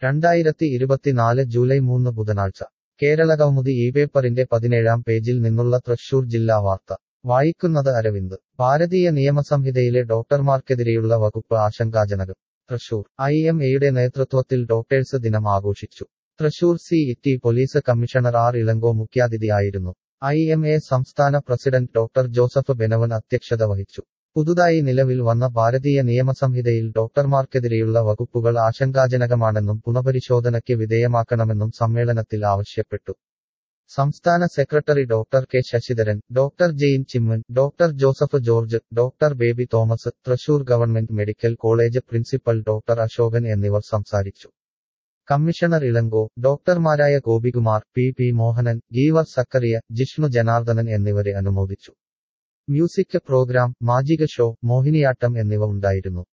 രണ്ടായിരത്തി ഇരുപത്തിനാല് ജൂലൈ മൂന്ന് ബുധനാഴ്ച കേരളകൗമുദി ഈ പേപ്പറിന്റെ പതിനേഴാം പേജിൽ നിന്നുള്ള തൃശൂർ ജില്ലാ വാർത്ത വായിക്കുന്നത് അരവിന്ദ് ഭാരതീയ നിയമസംഹിതയിലെ ഡോക്ടർമാർക്കെതിരെയുള്ള വകുപ്പ് ആശങ്കാജനകം തൃശൂർ ഐ എം എയുടെ നേതൃത്വത്തിൽ ഡോക്ടേഴ്സ് ദിനം ആഘോഷിച്ചു Thrissur city police commissioner R Elango മുഖ്യാതിഥിയായിരുന്നു ഐ എം എ സംസ്ഥാന പ്രസിഡന്റ് ഡോക്ടർ ജോസഫ് ബെനവൻ അധ്യക്ഷത വഹിച്ചു പുതുതായി നിലവിൽ വന്ന ഭാരതീയ നിയമസംഹിതയിൽ ഡോക്ടർമാർക്കെതിരെയുള്ള വകുപ്പുകൾ ആശങ്കാജനകമാണെന്നും പുനഃപരിശോധനയ്ക്ക് വിധേയമാക്കണമെന്നും സമ്മേളനത്തിൽ ആവശ്യപ്പെട്ടു സംസ്ഥാന secretary doctor K Sasidharan doctor Jain Chimman doctor Joseph George doctor Baby Thomas Thrissur government medical college principal doctor Ashokan എന്നിവർ സംസാരിച്ചു കമ്മീഷണർ ഇളങ്കോ ഡോക്ടർമാരായ ഗോപികുമാർ പി പി മോഹനൻ ഗീവർ സക്കറിയ ജിഷ്ണു ജനാർദ്ദനൻ എന്നിവരെ അനുമോദിച്ചു music program magic show Mohiniyattam എന്നിവ ഉണ്ടായിരുന്നു